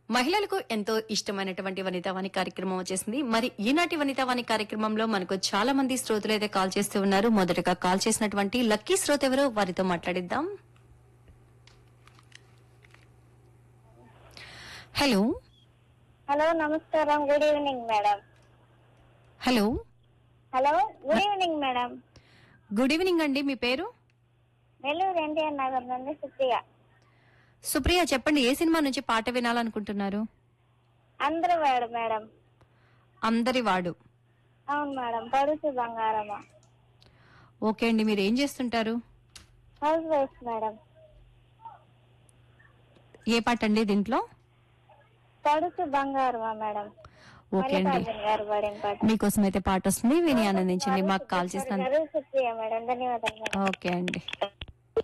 మహిళలకు ఎంతో ఇష్టమైనటువంటి వనితావాణి కార్యక్రమం వచ్చేసింది మరి ఈనాటి వనితావాణి కార్యక్రమంలో మనకు చాలా మంది శ్రోతలు అయితే కాల్ చేస్తూ ఉన్నారు మొదటగా కాల్ చేసినటువంటి లక్కీ శ్రోత ఎవరో వారితో మాట్లాడిద్దాం హలో హలో నమస్కారం good evening madam hello hello good evening madam good evening అండి మీ పేరు నెల్లూరు ఎన్టీఆర్ నగర్ నుండి సుప్రియ సుప్రియ చెప్పండి ఏ సినిమా నుంచి పాట వినాలనుకుంటున్నారు అందరూ వాడు మేడం అందరి వాడు అవును మేడం పడుచు బంగారమా ఓకే అండి మీరు ఏం చేస్తుంటారు హౌస్ వైఫ్ మేడం ఏ పాట అండి దీంట్లో పడుచు బంగారమా మేడం ఓకే అండి మల్లికార్జున గారు పాడిన పాట మీకోసం అయితే పాట వస్తుంది విని ఆనందించండి మాకు కాల్ చేసినందుకు గారు సుప్రియ మేడం ధన్యవాదాలు మేడం ఓకే అండి